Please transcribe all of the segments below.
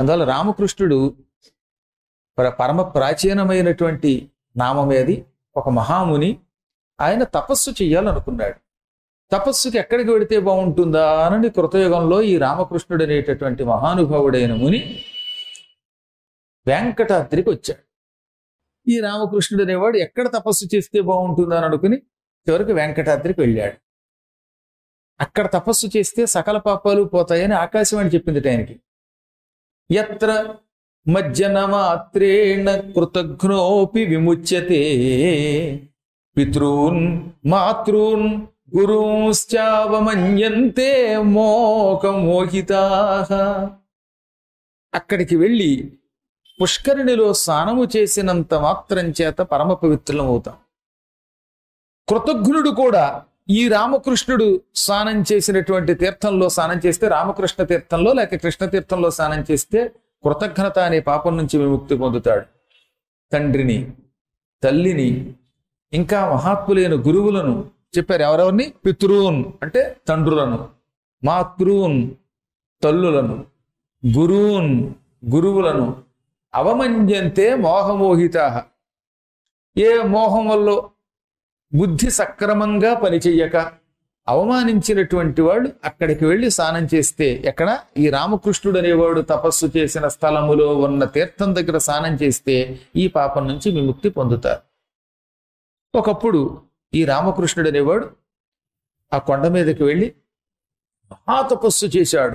అందువల్ల రామకృష్ణుడు పర- పరమ ప్రాచీనమైనటువంటి నామమేది ఒక మహాముని ఆయన తపస్సు చెయ్యాలనుకున్నాడు తపస్సుకి ఎక్కడికి వెడితే బాగుంటుందా అని కృతయుగంలో ఈ రామకృష్ణుడు అనేటటువంటి మహానుభావుడైన ముని వెంకటాద్రికి వచ్చాడు ఈ రామకృష్ణుడు అనేవాడు ఎక్కడ తపస్సు చేస్తే బాగుంటుందా అని అనుకుని చివరికి వెంకటాద్రికి వెళ్ళాడు అక్కడ తపస్సు చేస్తే సకల పాపాలు పోతాయని ఆకాశవాణి చెప్పింది ఆయనకి ఎత్ర మజ్జనమాత్రేణ కృతఘ్నోపి విముచ్యతే పితॄన్ మాతృన్ గురుశ్చావమన్యంతే మోకమోహితా అక్కడికి వెళ్ళి పుష్కరిణిలో స్నానము చేసినంత మాత్రం చేత పరమ పవిత్రులం అవుతాం కృతజ్ఞుడు కూడా ఈ రామకృష్ణుడు స్నానం చేసినటువంటి తీర్థంలో స్నానం చేస్తే రామకృష్ణ తీర్థంలో లేక కృష్ణ తీర్థంలో స్నానం చేస్తే కృతజ్ఞత అనే పాపం నుంచి విముక్తి పొందుతాడు తండ్రిని తల్లిని ఇంకా మహాత్ములైన గురువులను చెప్పారు ఎవరెవరిని పితృన్ అంటే తండ్రులను మాతృన్ తల్లులను గురూన్ గురువులను అవమంజంతే మోహమోహిత ఏ మోహం వల్ల బుద్ధి సక్రమంగా పనిచెయ్యక అవమానించినటువంటి వాళ్ళు అక్కడికి వెళ్ళి స్నానం చేస్తే ఎక్కడ ఈ రామకృష్ణుడు అనేవాడు తపస్సు చేసిన స్థలములో ఉన్న తీర్థం దగ్గర స్నానం చేస్తే ఈ పాపం నుంచి విముక్తి పొందుతారు ఒకప్పుడు ఈ రామకృష్ణుడు అనేవాడు ఆ కొండ మీదకి వెళ్ళి మహాతపస్సు చేశాడు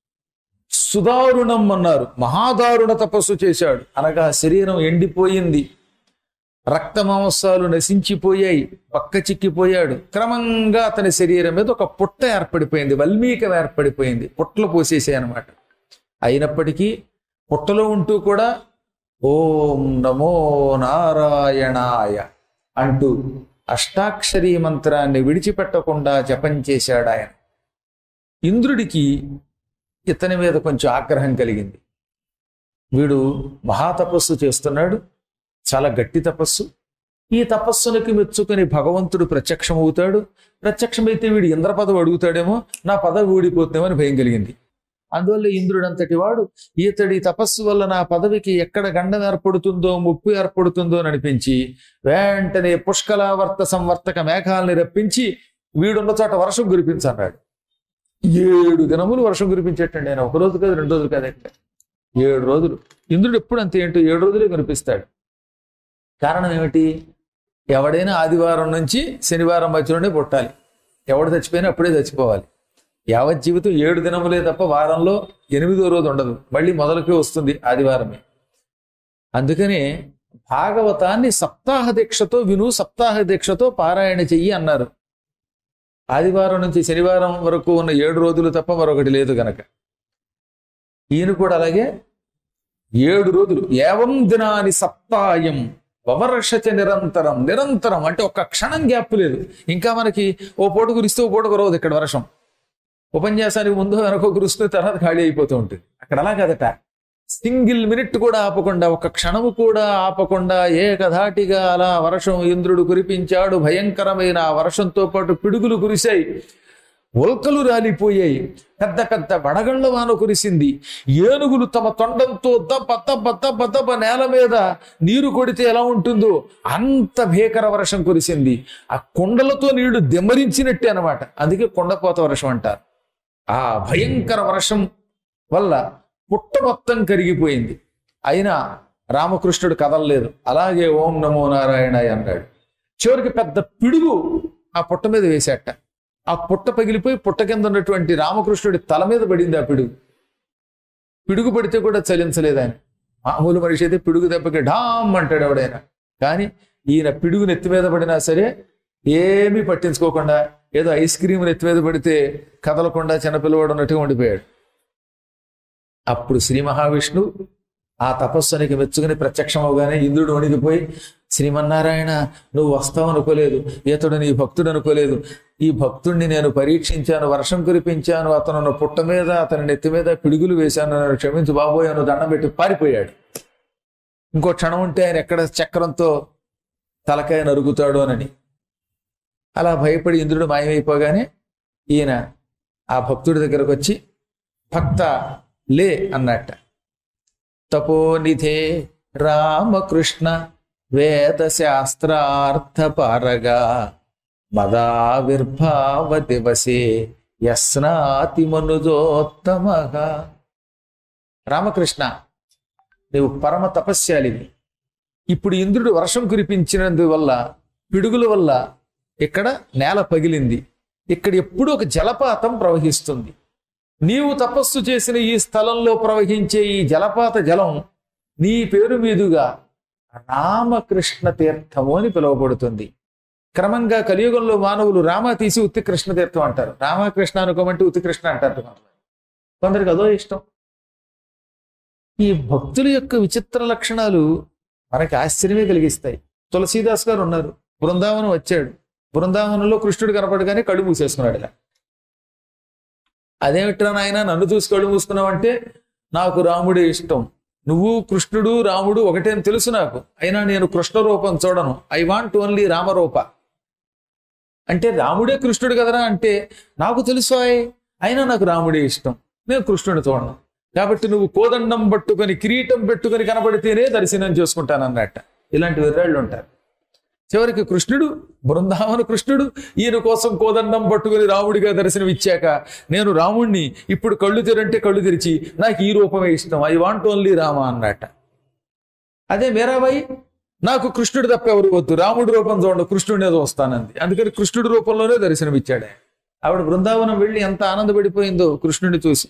సుదారుణం అన్నారు మహాదారుణ తపస్సు చేశాడు అనగా శరీరం ఎండిపోయింది రక్త మాంసాలు నశించిపోయాయి పక్క చిక్కిపోయాడు క్రమంగా అతని శరీరం మీద ఒక పుట్ట ఏర్పడిపోయింది వల్మీకం ఏర్పడిపోయింది పుట్టలు పోసేసాయి అనమాట అయినప్పటికీ పుట్టలో ఉంటూ కూడా ఓం నమో నారాయణాయ అంటూ అష్టాక్షరీ మంత్రాన్ని విడిచిపెట్టకుండా జపం చేశాడు ఆయన ఇంద్రుడికి ఇతని మీద కొంచెం ఆగ్రహం కలిగింది వీడు మహాతపస్సు చేస్తున్నాడు చాలా గట్టి తపస్సు ఈ తపస్సునికి మెచ్చుకొని భగవంతుడు ప్రత్యక్షమవుతాడు ప్రత్యక్షమైతే వీడు ఇంద్ర పదవి అడుగుతాడేమో నా పదవి ఊడిపోతుందేమో అని భయం కలిగింది అందువల్ల ఇంద్రుడంతటి వాడు ఈతడి తపస్సు వల్ల నా పదవికి ఎక్కడ గండం ఏర్పడుతుందో ముప్పు ఏర్పడుతుందో అని అనిపించి వెంటనే పుష్కలావర్త సంవర్తక మేఘాలని రప్పించి వీడున్న చోట వర్షం కురిపించన్నాడు ఏడు దినములు వర్షం కురిపించేటండి ఆయన ఒక రోజు కాదు రెండు రోజులు కాదు ఎక్కడ ఏడు రోజులు ఇంద్రుడు ఎప్పుడు అంతే ఏంటో ఏడు రోజులే కురిపిస్తాడు కారణం ఏమిటి ఎవడైనా ఆదివారం నుంచి శనివారం మధ్యలోనే పుట్టాలి ఎవడు చచ్చిపోయినా అప్పుడే చచ్చిపోవాలి యావత్ జీవితం ఏడు దినములే తప్ప వారంలో ఎనిమిదో రోజు ఉండదు మళ్ళీ మొదలుకే వస్తుంది ఆదివారమే అందుకనే భాగవతాన్ని సప్తాహ దీక్షతో విను సప్తాహ దీక్షతో పారాయణ చెయ్యి అన్నారు ఆదివారం నుంచి శనివారం వరకు ఉన్న ఏడు రోజులు తప్ప మరొకటి లేదు గనక ఈయన కూడా అలాగే ఏడు రోజులు ఏవం దినాని సప్తాయం వవర్షచ నిరంతరం నిరంతరం అంటే ఒక్క క్షణం గ్యాప్ లేదు ఇంకా మనకి ఓ పూట కురిస్తే ఓ పూట కురవదు ఇక్కడ వర్షం ఉపన్యాసానికి ముందు వెనక కురుస్తుంది తర్వాత ఖాళీ అయిపోతూ ఉంటుంది అక్కడ అలా కదట సింగిల్ మినిట్ కూడా ఆపకుండా ఒక క్షణము కూడా ఆపకుండా ఏకధాటిగా అలా వర్షం ఇంద్రుడు కురిపించాడు భయంకరమైన ఆ వర్షంతో పాటు పిడుగులు కురిశాయి ఉల్కలు రాలిపోయాయి పెద్ద పెద్ద వడగళ్ల వాన కురిసింది ఏనుగులు తమ తొండంతో దబ్బ దబ్బ దబ్బ దబ్బ నేల మీద నీరు కొడితే ఎలా ఉంటుందో అంత భీకర వర్షం కురిసింది ఆ కొండలతో నీళ్లు దెమ్మరించినట్టే అన్నమాట అందుకే కొండపోత వర్షం అంటారు ఆ భయంకర వర్షం వల్ల పుట్ట మొత్తం కరిగిపోయింది అయినా రామకృష్ణుడు కదలలేదు అలాగే ఓం నమో నారాయణాయ అన్నాడు చివరికి పెద్ద పిడుగు ఆ పుట్ట మీద వేసేట ఆ పుట్ట పగిలిపోయి పుట్ట కింద ఉన్నటువంటి రామకృష్ణుడి తల మీద పడింది ఆ పిడుగు పిడుగు పడితే కూడా చలించలేదు ఆయన మామూలు మనిషి అయితే పిడుగు దెబ్బకి ఢామ్ అంటాడు ఎవడైనా కానీ ఈయన పిడుగు నెత్తి మీద పడినా సరే ఏమీ పట్టించుకోకుండా ఏదో ఐస్ క్రీమ్ నెత్తి మీద పడితే కదలకుండా చిన్నపిల్లవాడు ఉన్నట్టుగా ఉండిపోయాడు అప్పుడు శ్రీ మహావిష్ణు ఆ తపస్సునికి మెచ్చుకుని ప్రత్యక్షం అవగానే ఇంద్రుడు వణికిపోయి శ్రీమన్నారాయణ నువ్వు వస్తావు అనుకోలేదు ఇతడు నీ భక్తుడు అనుకోలేదు ఈ భక్తుణ్ణి నేను పరీక్షించాను వర్షం కురిపించాను అతను పుట్ట మీద అతని నెత్తి మీద పిడుగులు వేశాను నన్ను క్షమించు బాబోయ్ అని దండం పెట్టి పారిపోయాడు ఇంకో క్షణం ఉంటే ఆయన ఎక్కడ చక్రంతో తలకాయ నరుగుతాడు అని అలా భయపడి ఇంద్రుడు మాయమైపోగానే ఈయన ఆ భక్తుడి దగ్గరకు వచ్చి భక్త లే అన్నట్ట తపోనిధే రామకృష్ణ వేద శాస్త్రార్థ పారగా మదావిర్భావ దివసే యస్నాతి మనుజోత్తమగా రామకృష్ణ నీవు పరమ తపస్యాలివి ఇప్పుడు ఇంద్రుడు వర్షం కురిపించినందువల్ల పిడుగుల వల్ల ఇక్కడ నేల పగిలింది ఇక్కడ ఎప్పుడూ ఒక జలపాతం ప్రవహిస్తుంది నీవు తపస్సు చేసిన ఈ స్థలంలో ప్రవహించే ఈ జలపాత జలం నీ పేరు మీదుగా రామకృష్ణ తీర్థము అని పిలువబడుతుంది క్రమంగా కలియుగంలో మానవులు రామ తీసి ఉత్తి కృష్ణ తీర్థం అంటారు రామకృష్ణ అనుకోమంటే ఉత్తి కృష్ణ అంటారు కొంతమంది. కొందరికి అదో ఇష్టం ఈ భక్తుల యొక్క విచిత్ర లక్షణాలు మనకి ఆశ్చర్యమే కలిగిస్తాయి తులసీదాస్ గారు ఉన్నారు బృందావనం వచ్చాడు బృందావనంలో కృష్ణుడు కనపడగానే కళ్ళు మూసేసుకున్నాడు ఇలా అదేమిట్రా నాయన నన్ను చూసి కళ్ళు మూసుకున్నావంటే నాకు రాముడే ఇష్టం నువ్వు కృష్ణుడు రాముడు ఒకటే అని తెలుసు నాకు అయినా నేను కృష్ణ రూపం చూడను ఐ వాంట్ ఓన్లీ రామరూప అంటే రాముడే కృష్ణుడు కదరా అంటే నాకు తెలుసు ఆయ్. అయినా నాకు రాముడే ఇష్టం నేను కృష్ణుడిని చూడను కాబట్టి నువ్వు కోదండం పట్టుకొని కిరీటం పెట్టుకొని కనబడితేనే దర్శనం చేసుకుంటాను అన్నట్ట ఇలాంటి విర్రాళ్ళు ఉంటారు చివరికి కృష్ణుడు బృందావన కృష్ణుడు ఈయన కోసం కోదండం పట్టుకుని రాముడిగా దర్శనం ఇచ్చాక నేను రాముణ్ణి ఇప్పుడు కళ్ళు తెరంటే కళ్ళు తెరిచి నాకు ఈ రూపమే ఇష్టం ఐ వాంట్ ఓన్లీ రామ అన్నట్ట అదే మీరాబాయి నాకు కృష్ణుడు తప్ప ఎవరు వద్దు రాముడి రూపం చూడండి కృష్ణుడినే చూస్తానంది అందుకని కృష్ణుడి రూపంలోనే దర్శనం ఇచ్చాడు ఆయన. ఆవిడ బృందావనం వెళ్ళి ఎంత ఆనందపడిపోయిందో కృష్ణుడిని చూసి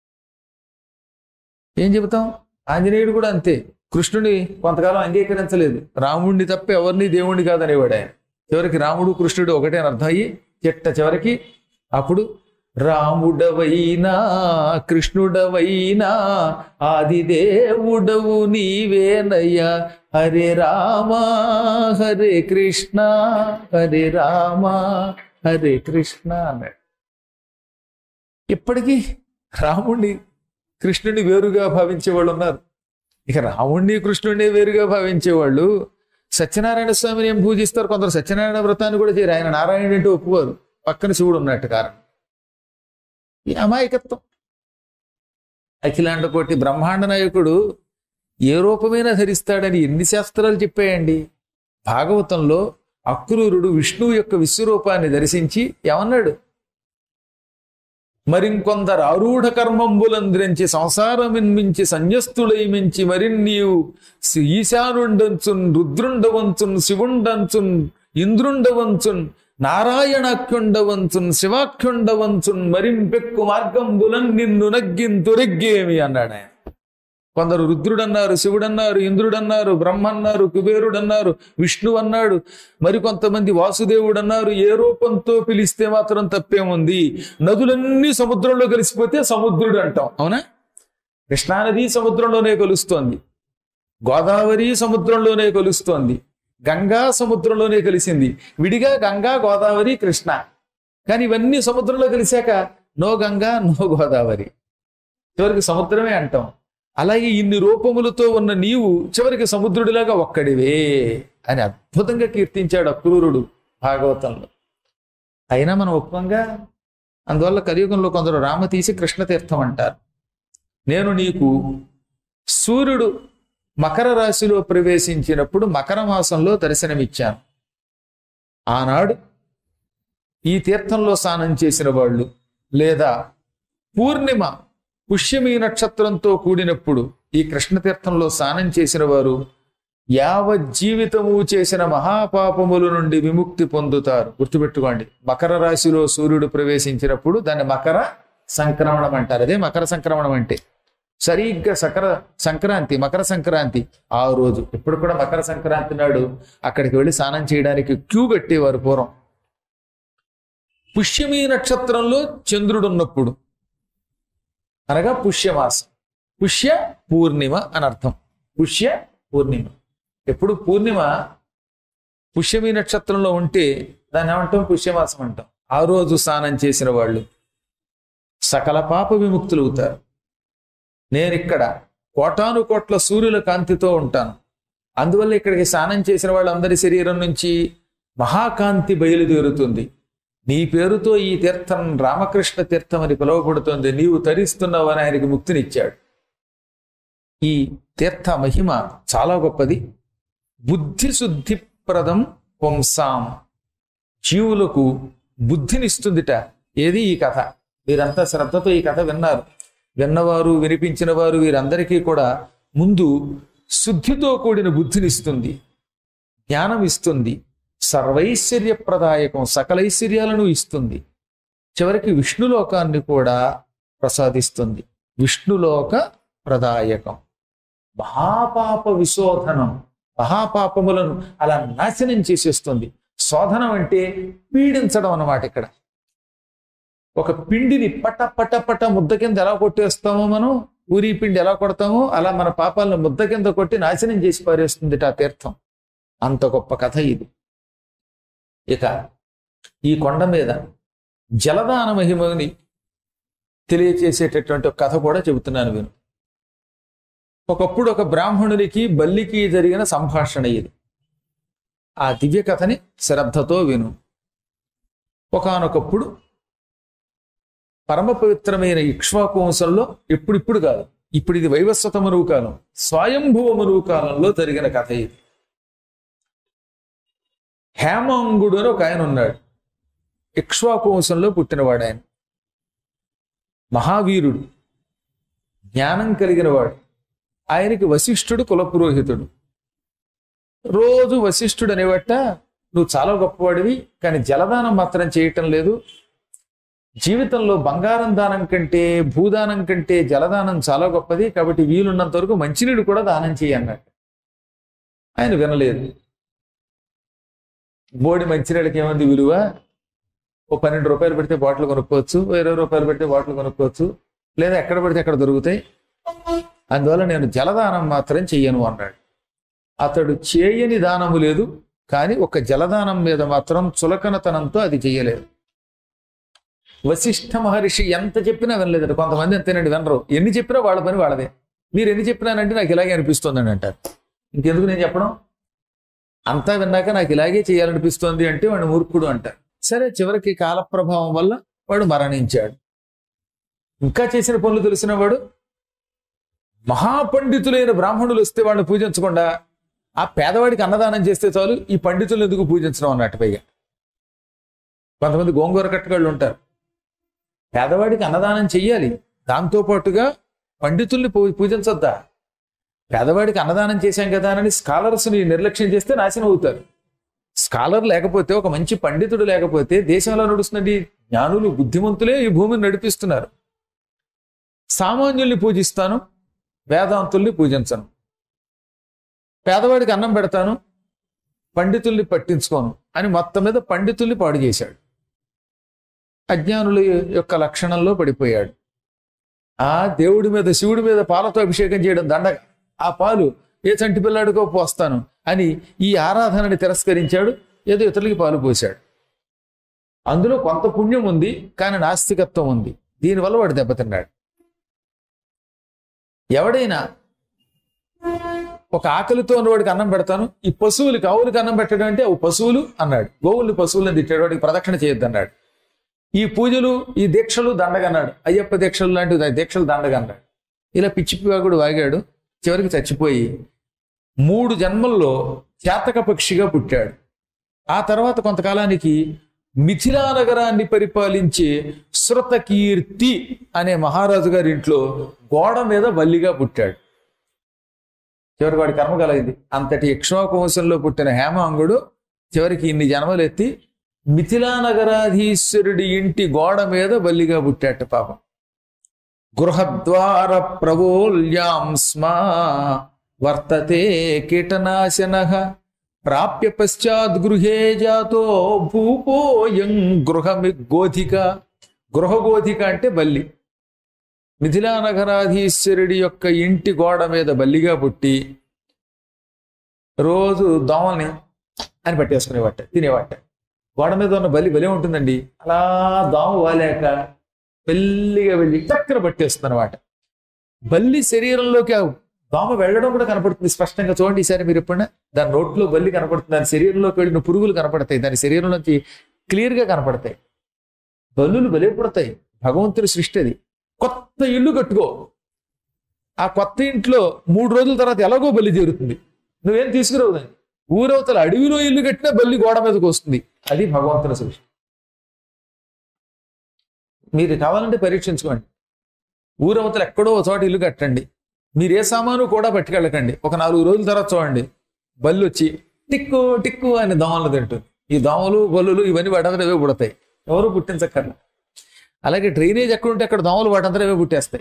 ఏం చెబుతాం ఆంజనేయుడు కూడా అంతే కృష్ణుని కొంతకాలం అంగీకరించలేదు రాముడిని తప్ప ఎవరిని దేవుణ్ణి కాదనేవాడు ఆయన చివరికి రాముడు కృష్ణుడు ఒకటే అని అర్థం అయ్యి చిట్ట చివరికి అప్పుడు రాముడవైనా కృష్ణుడవైనా ఆదిదేవుడవు నీవేనయ్యా హరే రామ హరే కృష్ణ హరే రామ హరే కృష్ణ అన్నాడు ఇప్పటికీ రాముణ్ణి కృష్ణుని వేరుగా భావించే వాళ్ళు ఉన్నారు ఇక రాముణ్ణి కృష్ణుడిని వేరుగా భావించేవాళ్ళు సత్యనారాయణ స్వామిని ఏం పూజిస్తారు కొందరు సత్యనారాయణ వ్రతాన్ని కూడా చేయరు ఆయన నారాయణుడు అంటే ఒప్పుకోరు పక్కన శివుడు ఉన్నట్టు కారణం ఈ అమాయకత్వం అఖిలాండ కోటి బ్రహ్మాండ నాయకుడు ఏ రూపమైనా ధరిస్తాడని ఎన్ని శాస్త్రాలు చెప్పాయండి భాగవతంలో అక్రూరుడు విష్ణువు యొక్క విశ్వరూపాన్ని దర్శించి ఏమన్నాడు మరింకొందరు ఆరూఢ కర్మంబులంద్రించి సంసారమిన్మించి సంన్యస్తులై మించి మరిన్నీవు ఈశానుండంచున్ రుద్రుండవంచున్ శివుండంచున్ ఇంద్రుండవంచున్ నారాయణాఖ్యుండవంచున్ శివాఖ్యుండవంచున్ మరింపెక్కు మార్గంబులన్ నిన్ను నగ్గింతురెగ్గేమి అన్నాడు ఆయన కొందరు రుద్రుడన్నారు శివుడన్నారు ఇంద్రుడన్నారు బ్రహ్మన్నారు కుబేరుడన్నారు విష్ణు అన్నాడు మరికొంతమంది వాసుదేవుడు అన్నారు ఏ రూపంతో పిలిస్తే మాత్రం తప్పేముంది నదులన్నీ సముద్రంలో కలిసిపోతే సముద్రుడు అంటాం అవునా కృష్ణానది సముద్రంలోనే కలుస్తోంది గోదావరి సముద్రంలోనే కలుస్తోంది గంగా సముద్రంలోనే కలిసింది విడిగా గంగా గోదావరి కృష్ణ కానీ ఇవన్నీ సముద్రంలో కలిశాక నో గంగా నో గోదావరి చివరికి సముద్రమే అంటాం అలాగే ఇన్ని రూపములతో ఉన్న నీవు చివరికి సముద్రుడిలాగా ఒక్కడివే అని అద్భుతంగా కీర్తించాడు అక్రూరుడు భాగవతంలో అయినా మనం ఒప్పంగా అందువల్ల కలియుగంలో కొందరు రామ తీసి కృష్ణతీర్థం అంటారు నేను నీకు సూర్యుడు మకర రాశిలో ప్రవేశించినప్పుడు మకర మాసంలో దర్శనమిచ్చాను ఆనాడు ఈ తీర్థంలో స్నానం చేసిన వాళ్ళు లేదా పూర్ణిమ పుష్యమి నక్షత్రంతో కూడినప్పుడు ఈ కృష్ణతీర్థంలో స్నానం చేసిన వారు యావత్ జీవితము చేసిన మహాపాపముల నుండి విముక్తి పొందుతారు గుర్తుపెట్టుకోండి మకర రాశిలో సూర్యుడు ప్రవేశించినప్పుడు దాన్ని మకర సంక్రమణం అంటారు అదే మకర సంక్రమణం అంటే సరిగ్గా సకర సంక్రాంతి మకర సంక్రాంతి ఆ రోజు ఇప్పుడు కూడా మకర సంక్రాంతి నాడు అక్కడికి వెళ్ళి స్నానం చేయడానికి క్యూ కట్టేవారు పూర్వం పుష్యమి నక్షత్రంలో చంద్రుడు ఉన్నప్పుడు అనగా పుష్యమాసం పుష్య పూర్ణిమ అని అర్థం పుష్య పూర్ణిమ ఎప్పుడు పూర్ణిమ పుష్యమి నక్షత్రంలో ఉంటే దాన్ని ఏమంటాం పుష్యమాసం అంటాం ఆ రోజు స్నానం చేసిన వాళ్ళు సకల పాప విముక్తులు అవుతారు నేను ఇక్కడ కోటాను కోట్ల సూర్యుల కాంతితో ఉంటాను అందువల్ల ఇక్కడికి స్నానం చేసిన వాళ్ళందరి శరీరం నుంచి మహాకాంతి బయలుదేరుతుంది నీ పేరుతో ఈ తీర్థం రామకృష్ణ తీర్థం అని పిలువబడుతుంది నీవు తరిస్తున్నావు అని ఆయనకి ముక్తినిచ్చాడు ఈ తీర్థ మహిమ చాలా గొప్పది బుద్ధి శుద్ధిప్రదం పుంసాం జీవులకు బుద్ధినిస్తుందిట ఏది ఈ కథ వీరంతా శ్రద్ధతో ఈ కథ విన్నారు విన్నవారు వినిపించిన వారు వీరందరికీ కూడా ముందు శుద్ధితో కూడిన బుద్ధినిస్తుంది జ్ఞానం ఇస్తుంది సర్వైశ్వర్యప్రదాయకం సకలైశ్వర్యాలను ఇస్తుంది చివరికి విష్ణులోకాన్ని కూడా ప్రసాదిస్తుంది విష్ణులోక ప్రదాయకం మహాపాప విశోధనం మహాపాపములను అలా నాశనం చేసేస్తుంది శోధనం అంటే పీడించడం అన్నమాట ఇక్కడ ఒక పిండిని పట పట పట ముద్ద కింద ఎలా కొట్టేస్తామో మనం ఊరి పిండి ఎలా కొడతామో అలా మన పాపాలను ముద్ద కింద కొట్టి నాశనం చేసి పారేస్తుంది ఆ తీర్థం అంత గొప్ప కథ ఇది ఇక ఈ కొండ మీద జలదాన మహిమని తెలియచేసేటటువంటి ఒక కథ కూడా చెబుతున్నాను విను ఒకప్పుడు ఒక బ్రాహ్మణునికి బల్లికి జరిగిన సంభాషణ ఇది ఆ దివ్య కథని శ్రద్ధతో విను ఒకానొకప్పుడు పరమ పవిత్రమైన ఇక్ష్వాకు వంశంలో ఇప్పుడిప్పుడు కాదు ఇప్పుడు ఇది వైవస్వత మనువు కాలం స్వయంభువ మనువు కాలంలో జరిగిన కథ ఇది హేమాంగుడు అని ఒక ఆయన ఉన్నాడు ఇక్ష్వాకు వంశంలో పుట్టినవాడు ఆయన మహావీరుడు జ్ఞానం కలిగినవాడు ఆయనకి వశిష్ఠుడు కులపురోహితుడు రోజు వశిష్ఠుడు అనేవట నువ్వు చాలా గొప్పవాడివి కానీ జలదానం మాత్రం చేయటం లేదు జీవితంలో బంగారం దానం కంటే భూదానం కంటే జలదానం చాలా గొప్పది కాబట్టి వీలున్నంత వరకు మంచినీడు కూడా దానం చేయి అన్నట్టు ఆయన వినలేదు బోడి మంచినీళ్ళకి ఏమంది విలువ ఓ పన్నెండు రూపాయలు పెడితే బాటిల్ కొనుక్కోవచ్చు ఓ ఇరవై రూపాయలు పెడితే బాటిల్ కొనుక్కోవచ్చు లేదా ఎక్కడ పడితే అక్కడ దొరుకుతాయి అందువల్ల నేను జలదానం మాత్రం చెయ్యను అన్నాడు అతడు చేయని దానము లేదు కానీ ఒక జలదానం మీద మాత్రం చులకనతనంతో అది చెయ్యలేదు వశిష్ఠ మహర్షి ఎంత చెప్పినా వినలేదట కొంతమంది అంతేనండి వినరు ఎన్ని చెప్పినా వాళ్ళ పని వాళ్ళదే మీరు ఎన్ని చెప్పినానంటే నాకు ఇలాగే అనిపిస్తుందని అంటారు ఇంకెందుకు నేను చెప్పడం అంతా విన్నాక నాకు ఇలాగే చేయాలనిపిస్తోంది అంటే వాడు మూర్ఖుడు అంటారు సరే చివరికి కాల ప్రభావం వల్ల వాడు మరణించాడు ఇంకా చేసిన పనులు తెలిసిన వాడు మహాపండితులైన బ్రాహ్మణులు వస్తే వాళ్ళని పూజించకుండా ఆ పేదవాడికి అన్నదానం చేస్తే చాలు ఈ పండితులను ఎందుకు పూజించడం అన్నట్టు పైగా కొంతమంది గోంగూర కట్టగాళ్ళు ఉంటారు పేదవాడికి అన్నదానం చెయ్యాలి దాంతో పాటుగా పండితుల్ని పూ పూజించొద్దా పేదవాడికి అన్నదానం చేశాం కదా అని స్కాలర్స్ని నిర్లక్ష్యం చేస్తే నాశనం అవుతారు స్కాలర్ లేకపోతే ఒక మంచి పండితుడు లేకపోతే దేశంలో నడుస్తున్నది జ్ఞానులు బుద్ధిమంతులే ఈ భూమిని నడిపిస్తున్నారు సామాన్యుల్ని పూజిస్తాను వేదాంతుల్ని పూజించను పేదవాడికి అన్నం పెడతాను పండితుల్ని పట్టించుకోను అని మొత్తం మీద పండితుల్ని పాడు చేశాడు అజ్ఞానుల యొక్క లక్షణంలో పడిపోయాడు ఆ దేవుడి మీద శివుడి మీద పాలతో అభిషేకం చేయడం దండగ ఆ పాలు ఏ చంటి పిల్లాడికో పోస్తాను అని ఈ ఆరాధనని తిరస్కరించాడు ఏదో ఇతరులకి పాలు పోశాడు అందులో కొంత పుణ్యం ఉంది కానీ నాస్తికత్వం ఉంది దీనివల్ల వాడు దెబ్బతిన్నాడు ఎవడైనా ఒక ఆకలితో ఉన్నవాడికి అన్నం పెడతాను ఈ పశువులకి ఆవులకి అన్నం పెట్టడం అంటే అవి పశువులు అన్నాడు గోవుల్ని పశువులను తిట్టాడు వాడికి ప్రదక్షిణ చేయొద్దు అన్నాడు ఈ పూజలు ఈ దీక్షలు దండగన్నాడు అయ్యప్ప దీక్షలు లాంటివి దీక్షలు దండగన్నాడు ఇలా పిచ్చిపివాగుడు వాగాడు చివరికి చచ్చిపోయి మూడు జన్మల్లో చేతక పక్షిగా పుట్టాడు ఆ తర్వాత కొంతకాలానికి మిథిలా నగరాన్ని పరిపాలించే శృతకీర్తి అనే మహారాజు గారి ఇంట్లో గోడ మీద బల్లిగా పుట్టాడు చివరికి వాడి కర్మ కలిగింది అంతటి ఇక్ష్వాకు వంశంలో పుట్టిన హేమాంగుడు చివరికి ఇన్ని జన్మలెత్తి మిథిలా నగరాధీశ్వరుడి ఇంటి గోడ మీద బల్లిగా పుట్టాట పాపం గృహద్వార ప్రవోల్యాం స్మా వర్తతే కీటనాశన ప్రాప్య పశ్చాత్ గృహే జాతో భూపోయం గృహమి గోధిక గృహగోధిక అంటే బల్లి మిథిలా నగరాధీశ్వరుడి యొక్క ఇంటి గోడ మీద బల్లిగా పుట్టి రోజు దోమల్ని అని పట్టేసుకునేవాట తినేవాట గోడ మీద ఉన్న బలి బలి ఉంటుందండి అలా దోమ వాలేక మెల్లిగా వెళ్ళి చక్కన పట్టేస్తుంది అనమాట బల్లి శరీరంలోకి ఆ దోమ వెళ్ళడం కూడా కనపడుతుంది స్పష్టంగా చూడండి ఈసారి మీరు ఎప్పుడైనా దాని నోట్లో బల్లి కనపడుతుంది దాని శరీరంలోకి వెళ్ళిన పురుగులు కనపడతాయి దాని శరీరం నుంచి క్లియర్గా కనపడతాయి బల్లులు బలి పుడతాయి భగవంతుడి సృష్టి అది కొత్త ఇల్లు కట్టుకో ఆ కొత్త ఇంట్లో మూడు రోజుల తర్వాత ఎలాగో బలి తీరుతుంది నువ్వేం తీసుకురావు దాన్ని ఊరవతల అడవిలో ఇల్లు కట్టినా బల్లి గోడ మీదకి వస్తుంది అది భగవంతుని సృష్టి మీరు కావాలంటే పరీక్షించుకోండి ఊరవతల ఎక్కడో ఒక చోట ఇల్లు కట్టండి మీరు ఏ సామాను కూడా పట్టుకెళ్ళకండి ఒక నాలుగు రోజుల తర్వాత చూడండి బల్లి వచ్చి టిక్కు టిక్కు అని దోమలు తింటుంది ఈ దోమలు బల్లులు ఇవన్నీ వాటంతరవే పుడతాయి ఎవరు పుట్టించక్కర్లా అలాగే డ్రైనేజ్ ఎక్కడుంటే అక్కడ దోమలు వాటంతరవే పుట్టేస్తాయి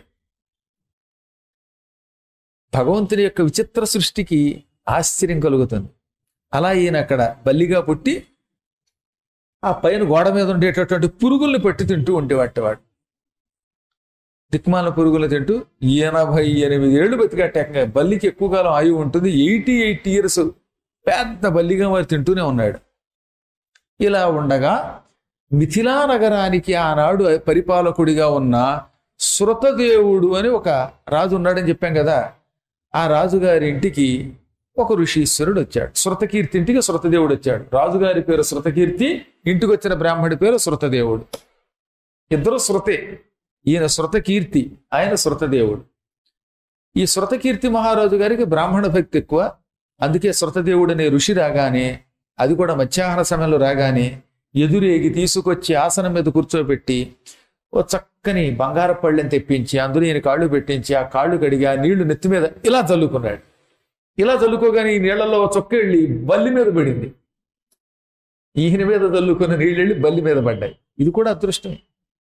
భగవంతుని యొక్క విచిత్ర సృష్టికి ఆశ్చర్యం కలుగుతుంది అలా ఈయన అక్కడ బల్లిగా పుట్టి ఆ పైన గోడ మీద ఉండేటటువంటి పురుగుల్ని పట్టి తింటూ ఉండేవాటి వాడు దిక్మాల పురుగులు తింటూ ఎనభై ఎనిమిది ఏళ్ళు బతికట్టాక బల్లికి ఎక్కువ కాలం ఆయువు ఉంటుంది ఎయిటీ ఎయిట్ ఇయర్స్ పెద్ద బల్లిగా మరి తింటూనే ఉన్నాడు ఇలా ఉండగా మిథిలా నగరానికి ఆనాడు పరిపాలకుడిగా ఉన్న శృతదేవుడు అని ఒక రాజు ఉన్నాడని చెప్పాం కదా ఆ రాజుగారి ఇంటికి ఒక ఋషీశ్వరుడు వచ్చాడు శృతకీర్తి ఇంటికి శృతదేవుడు వచ్చాడు రాజుగారి పేరు శృతకీర్తి ఇంటికి వచ్చిన బ్రాహ్మడి పేరు శృతదేవుడు ఇద్దరు శృతే ఈయన శృతకీర్తి ఆయన శృతదేవుడు ఈ శృతకీర్తి మహారాజు గారికి బ్రాహ్మణ భక్తి ఎక్కువ అందుకే శృతదేవుడు అనే ఋషి రాగానే అది కూడా మధ్యాహ్న సమయంలో రాగానే ఎదురేగి తీసుకొచ్చి ఆసనం మీద కూర్చోబెట్టి ఓ చక్కని బంగారు పళ్ళెని తెప్పించి అందులో ఈయన కాళ్ళు పెట్టించి ఆ కాళ్ళు కడిగి ఆ నీళ్లు నెత్తి మీద ఇలా చల్లుకున్నాడు ఇలా చల్లుకోగానే ఈ నీళ్లలో ఓ చొక్క వెళ్ళి బల్లి మీద పడింది ఈయన మీద చల్లుకున్న నీళ్ళు వెళ్ళి బల్లి మీద పడ్డాయి ఇది కూడా అదృష్టమే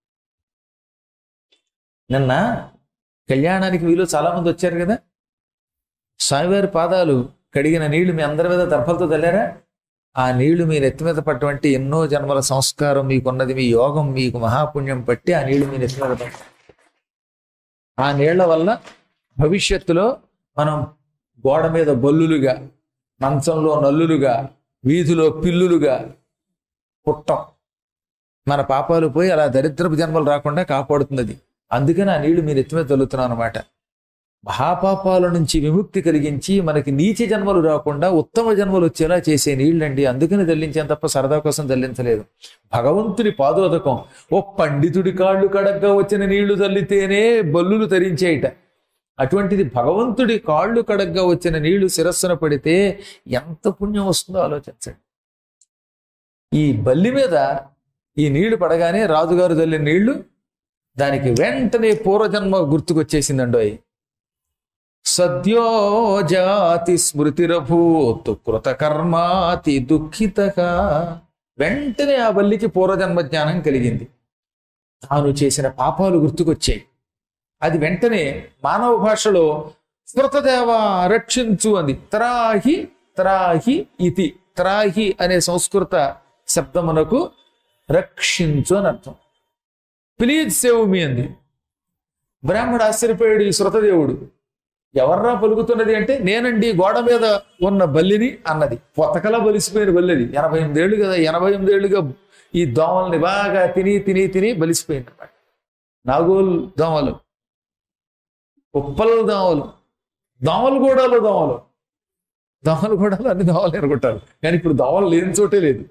నిన్న కళ్యాణానికి వీళ్ళు చాలా మంది వచ్చారు కదా స్వామివారి పాదాలు కడిగిన నీళ్లు మీ అందరి మీద దర్భలతో చల్లారా ఆ నీళ్లు మీ నెత్తి మీద పట్టువంటి ఎన్నో జన్మల సంస్కారం మీకున్నది మీ యోగం మీకు మహాపుణ్యం పట్టి ఆ నీళ్లు మీ నెత్తి మీద పట్టాయి ఆ నీళ్ల వల్ల భవిష్యత్తులో మనం గోడ మీద బల్లులుగా మంచంలో నల్లులుగా వీధిలో పిల్లులుగా పుట్టం మన పాపాలు పోయి అలా దరిద్రపు జన్మలు రాకుండా కాపాడుతుంది అది అందుకని ఆ నీళ్లు మీరు ఎత్తి మీద చల్లుతున్నాం అనమాట మహాపాపాల నుంచి విముక్తి కలిగించి మనకి నీచ జన్మలు రాకుండా ఉత్తమ జన్మలు వచ్చేలా చేసే నీళ్ళండి అందుకని దల్లించాను తప్ప సరదా కోసం దల్లించలేదు భగవంతుడి పాదోదకం ఓ పండితుడి కాళ్ళు కడగ్గా వచ్చిన నీళ్లు చల్లితేనే బల్లులు తరించేయట అటువంటిది భగవంతుడి కాళ్ళు కడగ్గా వచ్చిన నీళ్లు శిరస్సున పడితే ఎంత పుణ్యం వస్తుందో ఆలోచించండి ఈ బల్లి మీద ఈ నీళ్లు పడగానే రాజుగారు చల్లిన నీళ్లు దానికి వెంటనే పూర్వజన్మ గుర్తుకొచ్చేసిందండోయ్ సద్యో జాతి స్మృతిరభూత్ కృతకర్మాతి దుఃఖితగా వెంటనే ఆ బల్లికి పూర్వజన్మ జ్ఞానం కలిగింది తాను చేసిన పాపాలు గుర్తుకొచ్చాయి అది వెంటనే మానవ భాషలో స్మృతదేవ రక్షించు అంది త్రాహి త్రాహి ఇతి త్రాహి అనే సంస్కృత శబ్దమునకు రక్షించు అని అర్థం ప్లీజ్ సేవ్ మీ అంది బ్రాహ్మడు ఆశ్చర్యపోయాడు ఈ శృతదేవుడు ఎవర్రా పలుకుతున్నది అంటే నేనండి గోడ మీద ఉన్న బల్లిని అన్నది పొతకలా బలిసిపోయిన బల్లిది ఎనభై ఎనిమిదేళ్ళు కదా ఎనభై ఎనిమిదేళ్లుగా ఈ దోమల్ని బాగా తిని తిని తిని బలిసిపోయింది అన్నమాట నాగోలు దోమలు ఉప్పల దోమలు దోమలు గూడాలు దోమలు దోమలు గూడాలు అన్ని దోమలు ఎరగొట్టారు కానీ ఇప్పుడు దోమలు లేని చోటే లేదు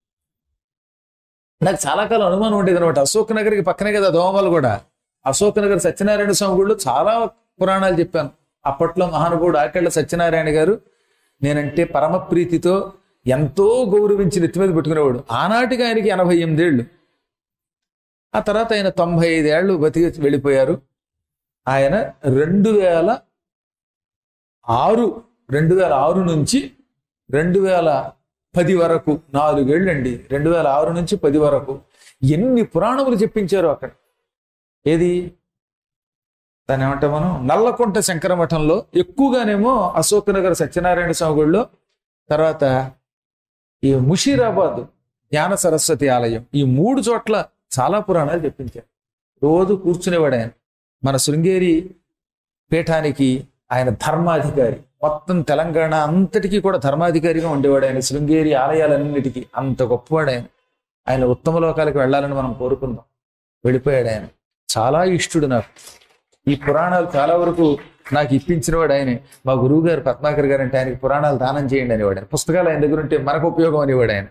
నాకు చాలా కాలం అనుమానం ఉండేది అనమాట అశోక్ నగర్కి పక్కనే కదా దోమలు కూడా అశోక్ నగర్ సత్యనారాయణ స్వామి గుళ్ళు చాలా పురాణాలు చెప్పాను అప్పట్లో మహానుభావుడు ఆకెళ్ళ సత్యనారాయణ గారు నేనంటే పరమ ప్రీతితో ఎంతో గౌరవించి నెత్తి మీద పెట్టుకునేవాడు ఆనాటికి ఆయనకి ఎనభై ఎనిమిదేళ్ళు ఆ తర్వాత ఆయన తొంభై ఐదేళ్లు బతికి వెళ్ళిపోయారు ఆయన రెండు వేల ఆరు రెండు వేల ఆరు నుంచి రెండు వేల పది వరకు నాలుగేళ్ళండి రెండు వేల ఆరు నుంచి పది వరకు ఎన్ని పురాణములు చెప్పించారు అక్కడ ఏది దాన్ని ఏమంటాం మనం నల్లకుంట శంకర మఠంలో ఎక్కువగానేమో అశోకనగర్ సత్యనారాయణ స్వామి గుడిలో తర్వాత ఈ ముషీరాబాద్ జ్ఞాన సరస్వతి ఆలయం ఈ మూడు చోట్ల చాలా పురాణాలు చెప్పించారు రోజు కూర్చునేవాడు ఆయన మన శృంగేరి పీఠానికి ఆయన ధర్మాధికారి మొత్తం తెలంగాణ అంతటికీ కూడా ధర్మాధికారిగా ఉండేవాడు ఆయన శృంగేరి ఆలయాలన్నిటికీ అంత గొప్పవాడు ఆయన ఆయన ఉత్తమ లోకాలకు వెళ్ళాలని మనం కోరుకుందాం వెళ్ళిపోయాడు ఆయన చాలా ఇష్టుడు నాకు ఈ పురాణాలు చాలా వరకు నాకు ఇప్పించినవాడు ఆయనే మా గురువు గారు పద్మాకర్ గారు అంటే ఆయనకి పురాణాలు దానం చేయండి అనేవాడు ఆయన పుస్తకాలు ఆయన దగ్గర ఉంటే మనకు ఉపయోగం అనేవాడు ఆయన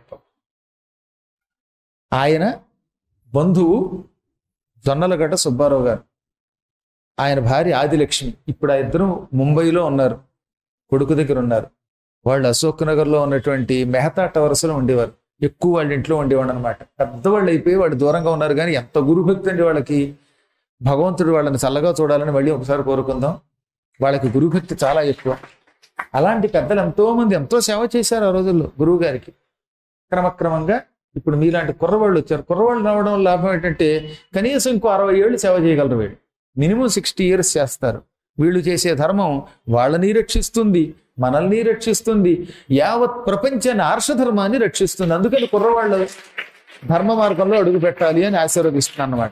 ఆయన బంధువు జొన్నలగడ్డ సుబ్బారావు గారు ఆయన భార్య ఆదిలక్ష్మి ఇప్పుడు ఆ ఇద్దరు ముంబైలో ఉన్నారు కొడుకు దగ్గర ఉన్నారు వాళ్ళు అశోక్ నగర్లో ఉన్నటువంటి మెహతా టవర్స్లో ఉండేవారు ఎక్కువ వాళ్ళ ఇంట్లో ఉండేవాడు అనమాట పెద్దవాళ్ళు అయిపోయి వాళ్ళు దూరంగా ఉన్నారు కానీ ఎంత గురుభక్తి అండి వాళ్ళకి భగవంతుడు వాళ్ళని చల్లగా చూడాలని మళ్ళీ ఒకసారి కోరుకుందాం వాళ్ళకి గురుభక్తి చాలా ఎక్కువ అలాంటి పెద్దలు ఎంతో మంది ఎంతో సేవ చేశారు ఆ రోజుల్లో గురువు గారికి క్రమక్రమంగా ఇప్పుడు మీలాంటి కుర్రవాళ్ళు వచ్చారు కుర్రవాళ్ళు రావడం వల్ల లాభం ఏంటంటే కనీసం ఇంకో అరవై ఏళ్ళు సేవ చేయగలరు వీళ్ళు మినిమం సిక్స్టీ ఇయర్స్ చేస్తారు వీళ్ళు చేసే ధర్మం వాళ్ళని రక్షిస్తుంది మనల్ని రక్షిస్తుంది యావత్ ప్రపంచాన్ని ఆర్షధర్మాన్ని రక్షిస్తుంది అందుకని కుర్రవాళ్ళు ధర్మ మార్గంలో అడుగు పెట్టాలి అని ఆశీర్వదిస్తున్నాను అన్నమాట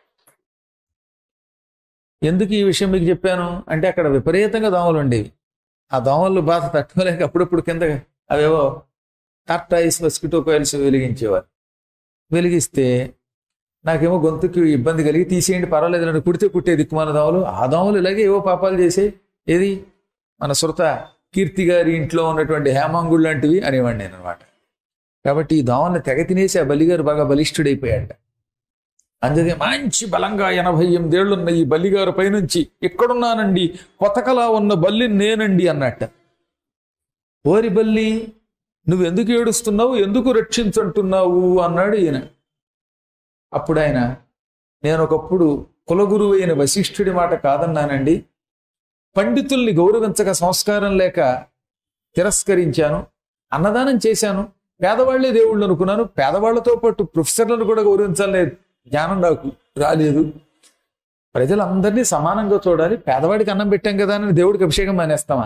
ఎందుకు ఈ విషయం మీకు చెప్పాను అంటే అక్కడ విపరీతంగా దోమలు ఉండేవి ఆ దోమలు బాధ తట్టుకోలేక అప్పుడప్పుడు కింద అవేవో టార్టాయిస్ మస్కిటో కోయిల్స్ వెలిగించేవారు వెలిగిస్తే నాకేమో గొంతుకి ఇబ్బంది కలిగి తీసేయండి పర్వాలేదు నన్ను కుడితే కుట్టే దిక్కుమాల దోమలు ఆ దోమలు ఇలాగే ఏవో పాపాలు చేసే ఏది మన శృత కీర్తి గారి ఇంట్లో ఉన్నటువంటి హేమాంగుళ్ళు లాంటివి అనేవాడిని నేను అనమాట కాబట్టి ఈ దోమల్ని తెగ తినేసి ఆ బలిగారు బాగా బలిష్ఠుడైపోయాడు అందుకే మంచి బలంగా ఎనభై ఎనిమిదేళ్లున్న ఈ బల్లిగారు పైనుంచి ఎక్కడున్నానండి కొతకలా ఉన్న బల్లి నేనండి అన్నట్ట ఓరి బల్లి నువ్వు ఎందుకు ఏడుస్తున్నావు ఎందుకు రక్షించంటున్నావు అన్నాడు ఈయన అప్పుడు ఆయన నేను ఒకప్పుడు కులగురువు అయిన వశిష్ఠుడి మాట కాదన్నానండి పండితుల్ని గౌరవించక సంస్కారం లేక తిరస్కరించాను అన్నదానం చేశాను పేదవాళ్లే దేవుళ్ళు అనుకున్నాను పేదవాళ్లతో పాటు ప్రొఫెసర్లను కూడా గౌరవించాలనే జ్ఞానం నాకు రాలేదు ప్రజలందరినీ సమానంగా చూడాలి పేదవాడికి అన్నం పెట్టాం కదా అని దేవుడికి అభిషేకం మానేస్తామా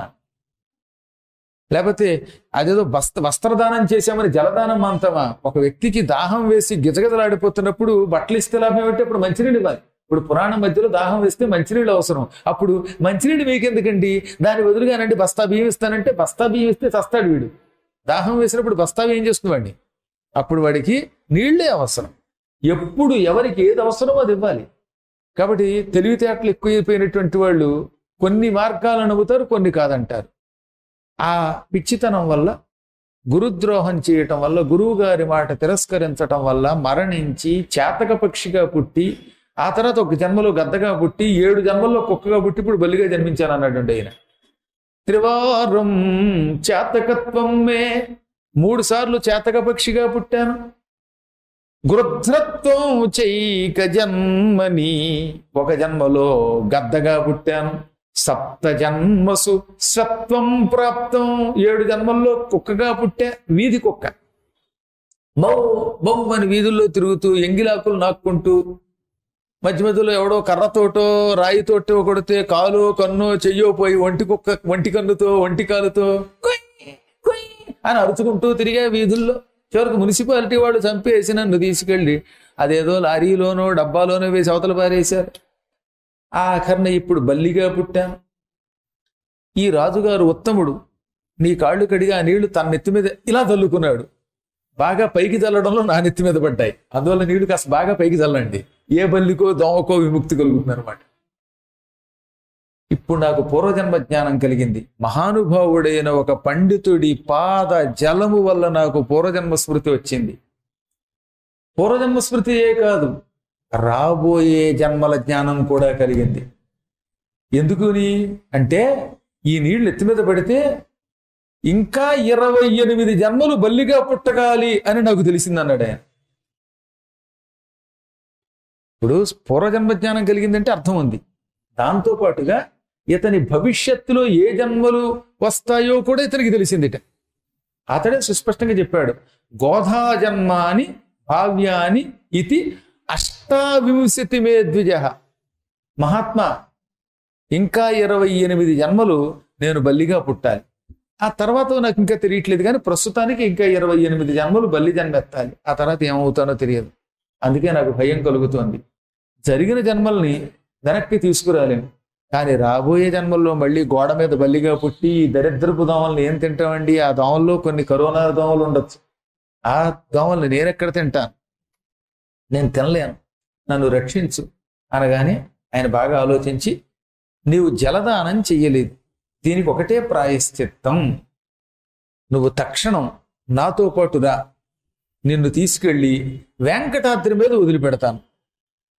లేకపోతే అదేదో వస్త్ర వస్త్రదానం చేశామని జలదానం మాంతామా ఒక వ్యక్తికి దాహం వేసి గిజగిజలాడిపోతున్నప్పుడు బట్టలు ఇస్తే లాభం ఏమిటి అప్పుడు మంచినీళ్ళు ఇవ్వాలి ఇప్పుడు పురాణం మధ్యలో దాహం వేస్తే మంచినీళ్ళు అవసరం అప్పుడు మంచినీళ్ళు మీకెందుకండి దాని బదులుగానండి బస్తా బియ్యం ఇస్తానంటే బస్తా బియ్యం ఇస్తే చస్తాడు వీడు దాహం వేసినప్పుడు బస్తా బియ్యం చేస్తుంది అప్పుడు వాడికి నీళ్లే అవసరం ఎప్పుడు ఎవరికి ఏది అవసరమో అది ఇవ్వాలి కాబట్టి తెలివితేటలు ఎక్కువైపోయినటువంటి వాళ్ళు కొన్ని మార్గాలను నమ్ముతారు కొన్ని కాదంటారు ఆ పిచ్చితనం వల్ల గురుద్రోహం చేయటం వల్ల గురువు గారి మాట తిరస్కరించటం వల్ల మరణించి చేతక పక్షిగా పుట్టి ఆ తర్వాత ఒక జన్మలో గద్దగా పుట్టి ఏడు జన్మల్లో కుక్కగా పుట్టి ఇప్పుడు బలిగా జన్మించాను అన్నాడు ఆయన త్రివారం చేతకత్వం మే మూడు సార్లు చేతక పక్షిగా పుట్టాను గృధ్రత్వం చైక జన్మని ఒక జన్మలో గద్దగా పుట్టాను సప్త జన్మసు సత్వం ప్రాప్తం ఏడు జన్మల్లో కుక్కగా పుట్టా వీధి కుక్క మౌ మౌ అని వీధుల్లో తిరుగుతూ ఎంగిలాకులు నాక్కుంటూ మధ్య మధ్యలో ఎవడో కర్రతోటో రాయితోటో కొడితే కాలు కన్ను చెయ్యో పోయి ఒంటి కుక్క ఒంటి కన్నుతో ఒంటి కాలుతో కుయ్, కుయ్ అని అరుచుకుంటూ తిరిగే వీధుల్లో చివరికి మున్సిపాలిటీ వాడు చంపేసి నన్ను తీసుకెళ్ళి అదేదో లారీలోనో డబ్బాలోనో వేసి అవతల పారేశారు ఆఖరణ ఇప్పుడు బల్లిగా పుట్టాను ఈ రాజుగారు ఉత్తముడు నీ కాళ్ళు కడిగి ఆ నీళ్లు తన నెత్తి మీద ఇలా చల్లుకున్నాడు బాగా పైకి చల్లడంలో నా నెత్తి మీద పడ్డాయి అందువల్ల నీళ్లు కాస్త బాగా పైకి చల్లండి ఏ బల్లికో దోమకో విముక్తి కలుగుతుంది అనమాట ఇప్పుడు నాకు పూర్వజన్మ జ్ఞానం కలిగింది మహానుభావుడైన ఒక పండితుడి పాద జలము వల్ల నాకు పూర్వజన్మ స్మృతి వచ్చింది పూర్వజన్మ స్మృతియే కాదు రాబోయే జన్మల జ్ఞానం కూడా కలిగింది ఎందుకుని అంటే ఈ నీళ్లు ఎత్తి మీద పడితే ఇంకా ఇరవై ఎనిమిది జన్మలు బల్లిగా పుట్టగాలి అని నాకు తెలిసింది అన్నాడు ఆయన ఇప్పుడు పూర్వజన్మ జ్ఞానం కలిగిందంటే అర్థం ఉంది దాంతో పాటుగా ఇతని భవిష్యత్తులో ఏ జన్మలు వస్తాయో కూడా ఇతనికి తెలిసిందిట అతడే సుస్పష్టంగా చెప్పాడు గోధా జన్మ అని భావ్యాని ఇది అష్టావింశతి మే ద్విజ మహాత్మా ఇంకా ఇరవై ఎనిమిది జన్మలు నేను బల్లిగా పుట్టాలి ఆ తర్వాత నాకు ఇంకా తెలియట్లేదు కానీ ప్రస్తుతానికి ఇంకా ఇరవై ఎనిమిది జన్మలు బల్లి జన్మ ఎత్తాలి ఆ తర్వాత ఏమవుతానో తెలియదు అందుకే నాకు భయం కలుగుతోంది జరిగిన జన్మల్ని వెనక్కి తీసుకురాలేను కానీ రాబోయే జన్మల్లో మళ్ళీ గోడ మీద బల్లిగా పుట్టి ఈ దరిద్రపు దోమల్ని ఏం తింటామండి ఆ దోమల్లో కొన్ని కరోనా దోమలు ఉండొచ్చు ఆ దోమల్ని నేనెక్కడ తింటాను నేను తినలేను నన్ను రక్షించు అనగానే ఆయన బాగా ఆలోచించి నీవు జలదానం చెయ్యలేదు దీనికి ఒకటే ప్రాయశ్చిత్తం నువ్వు తక్షణం నాతో పాటు రా నిన్ను తీసుకెళ్ళి వెంకటాద్రి మీద వదిలిపెడతాను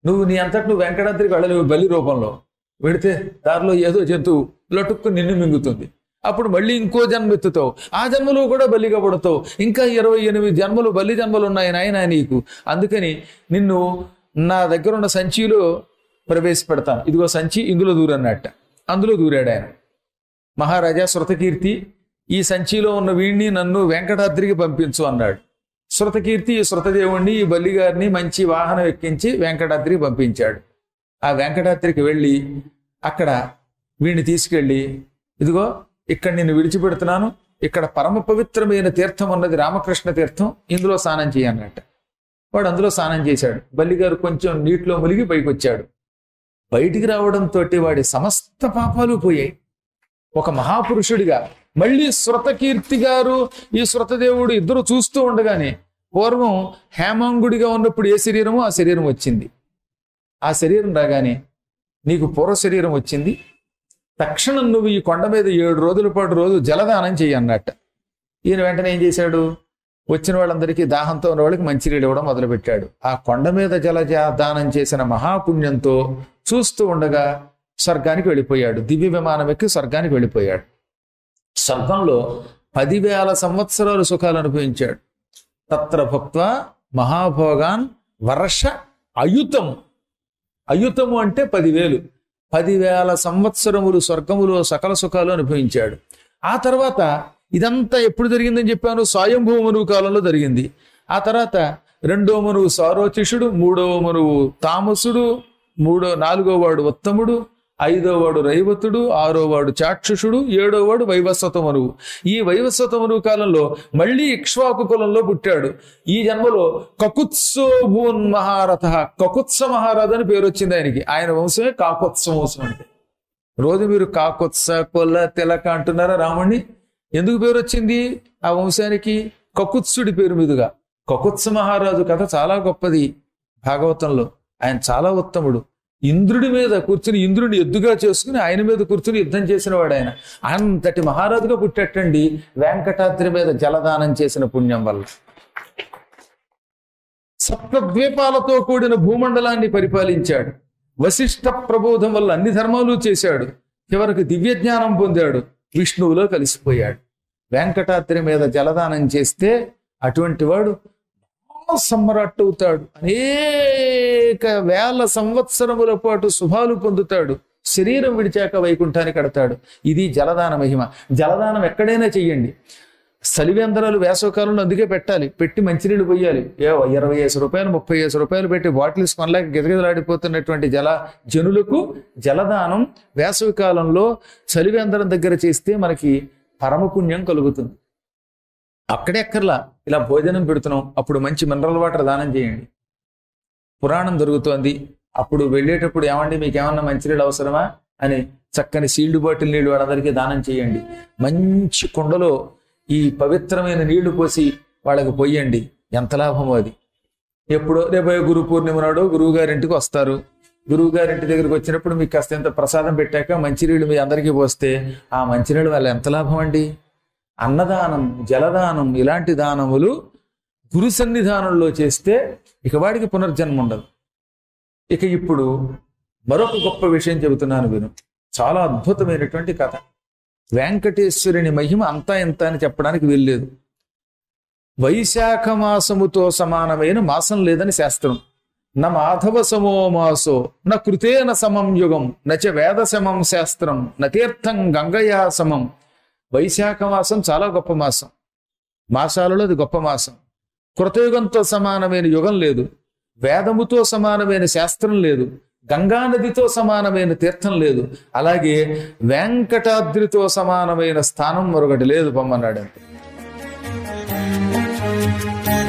నువ్వు నీ అంతటి నువ్వు వెంకటాద్రికి వెళ్ళలేవు బలి రూపంలో వెడితే దారిలో ఏదో జంతువు లటుక్కు నిన్ను మింగుతుంది అప్పుడు మళ్ళీ ఇంకో జన్మ ఎత్తుతావు ఆ జన్మలో కూడా బలిగా పడతావు ఇంకా ఇరవై ఎనిమిది జన్మలు బలి జన్మలు ఉన్నాయి నాయన నీకు అందుకని నిన్ను నా దగ్గర ఉన్న సంచిలో ప్రవేశపెడతాను ఇదిగో సంచి ఇందులో దూరన్నట్ట అందులో దూరాడు ఆయన మహారాజా శృతకీర్తి ఈ సంచిలో ఉన్న వీణ్ణి నన్ను వెంకటాద్రికి పంపించు అన్నాడు శృతకీర్తి ఈ శృతదేవుణ్ణి ఈ బల్లిగారిని మంచి వాహనం ఎక్కించి వెంకటాద్రికి పంపించాడు ఆ వెంకటాద్రికి వెళ్ళి అక్కడ వీడిని తీసుకెళ్ళి ఇదిగో ఇక్కడ నిన్ను విడిచిపెడుతున్నాను ఇక్కడ పరమ పవిత్రమైన తీర్థం ఉన్నది రామకృష్ణ తీర్థం ఇందులో స్నానం చేయన్నట్ట వాడు అందులో స్నానం చేశాడు బల్లిగారు కొంచెం నీటిలో మునిగి పైకి వచ్చాడు బయటికి రావడంతో వాడి సమస్త పాపాలు పోయాయి ఒక మహాపురుషుడిగా మళ్ళీ శృతకీర్తి గారు ఈ శృతదేవుడు ఇద్దరు చూస్తూ ఉండగానే పూర్వం హేమాంగుడిగా ఉన్నప్పుడు ఏ శరీరమో ఆ శరీరం వచ్చింది ఆ శరీరం రాగానే నీకు పూర్వ శరీరం వచ్చింది తక్షణం నువ్వు ఈ కొండ మీద ఏడు రోజుల పాటు రోజు జలదానం చెయ్యి అన్నట్ట ఈయన వెంటనే ఏం చేశాడు వచ్చిన వాళ్ళందరికీ దాహంతో ఉన్న వాళ్ళకి మంచినీళ్ళు ఇవ్వడం మొదలుపెట్టాడు ఆ కొండ మీద జల దానం చేసిన మహాపుణ్యంతో చూస్తూ ఉండగా స్వర్గానికి వెళ్ళిపోయాడు దివ్య విమానం ఎక్కి స్వర్గానికి వెళ్ళిపోయాడు స్వర్గంలో పదివేల సంవత్సరాలు సుఖాలు అనుభవించాడు తత్ర భక్త మహాభోగాన్ వర్ష అయుతం అయుతము అంటే పదివేలు పదివేల సంవత్సరములు స్వర్గములో సకల సుఖాలు అనుభవించాడు ఆ తర్వాత ఇదంతా ఎప్పుడు జరిగిందని చెప్పాను స్వయంభూ మనువు కాలంలో జరిగింది ఆ తర్వాత రెండో మనువు సారోచిషుడు మూడవ మనువు తామసుడు మూడో నాలుగో వాడు ఉత్తముడు ఐదో వాడు రైవతుడు ఆరో వాడు చాక్షుషుడు ఏడో వాడు వైవస్వత మనువు ఈ వైవస్వత మనువు కాలంలో మళ్ళీ ఇక్ష్వాకు కులంలో పుట్టాడు ఈ జన్మలో కకుత్సోభూన్ మహారథ కకుత్స మహారాజు అని పేరు వచ్చింది ఆయనకి ఆయన వంశమే కాకుత్స వంశం అంటే రోజు మీరు కాకుత్స కొల్ల తిలక అంటున్నారా రాముణ్ణి ఎందుకు పేరు వచ్చింది ఆ వంశానికి కకుత్సుడి పేరు మీదుగా కకుత్స మహారాజు కథ చాలా గొప్పది భాగవతంలో ఆయన చాలా ఉత్తముడు ఇంద్రుడి మీద కూర్చుని ఇంద్రుడిని ఎద్దుగా చేసుకుని ఆయన మీద కూర్చుని యుద్ధం చేసిన వాడు ఆయన అంతటి మహారాజుగా పుట్టేటండి వెంకటాద్రి మీద జలదానం చేసిన పుణ్యం వల్ల సప్తద్వీపాలతో కూడిన భూమండలాన్ని పరిపాలించాడు వశిష్ఠ ప్రబోధం వల్ల అన్ని ధర్మాలు చేశాడు చివరికి దివ్య జ్ఞానం పొందాడు విష్ణువులో కలిసిపోయాడు వెంకటాద్రి మీద జలదానం చేస్తే అటువంటి వాడు సమ్మరట్టు అవుతాడు అనేక వేల సంవత్సరముల పాటు శుభాలు పొందుతాడు శరీరం విడిచాక వైకుంఠానికి కడతాడు ఇది జలదాన మహిమ జలదానం ఎక్కడైనా చెయ్యండి సలివేంద్రాలు వేసవకాలంలో అందుకే పెట్టాలి పెట్టి మంచినీళ్ళు పోయాలి ఏ ఇరవై ఐదు రూపాయలు ముప్పై ఐదు రూపాయలు పెట్టి బాటిల్స్ కొనలేక గిజగిజలాడిపోతున్నటువంటి జల జనులకు జలదానం వేసవి కాలంలో చలివేంద్రం దగ్గర చేస్తే మనకి పరమపుణ్యం కలుగుతుంది అక్కడే అక్కర్లా ఇలా భోజనం పెడుతున్నాం అప్పుడు మంచి మినరల్ వాటర్ దానం చేయండి పురాణం జరుగుతోంది అప్పుడు వెళ్ళేటప్పుడు ఏమండి మీకు ఏమన్నా మంచినీళ్ళు అవసరమా అని చక్కని సీల్డ్ బాటిల్ నీళ్లు వాళ్ళందరికీ దానం చేయండి మంచి కుండలో ఈ పవిత్రమైన నీళ్లు పోసి వాళ్ళకి పొయ్యండి ఎంత లాభమో అది ఎప్పుడో రేపు గురు పూర్ణిమ నాడు గురువు గారింటికి వస్తారు గురువు గారింటి దగ్గరికి వచ్చినప్పుడు మీకు కాస్త ఎంత ప్రసాదం పెట్టాక మంచినీళ్ళు మీ అందరికీ పోస్తే ఆ మంచినీళ్ళు వల్ల ఎంత లాభం అండి అన్నదానం జలదానం ఇలాంటి దానములు గురు సన్నిధానంలో చేస్తే ఇక వాడికి పునర్జన్మ ఉండదు ఇక ఇప్పుడు మరొక గొప్ప విషయం చెబుతున్నాను విను చాలా అద్భుతమైనటువంటి కథ వెంకటేశ్వరుని మహిమ అంతా ఇంత అని చెప్పడానికి వీల్లేదు వైశాఖ మాసముతో సమానమైన మాసం లేదని శాస్త్రం న మాధవ సమో మాసో న కృతేన సమం యుగం నచ వేద సమం శాస్త్రం న తీర్థం గంగయా సమం వైశాఖ మాసం చాలా గొప్ప మాసం మాసాలలో అది గొప్ప మాసం కృతయుగంతో సమానమైన యుగం లేదు వేదముతో సమానమైన శాస్త్రం లేదు గంగా నదితో సమానమైన తీర్థం లేదు అలాగే వెంకటాద్రితో సమానమైన స్థానం మరొకటి లేదు పొమ్మన్నాడు అంతే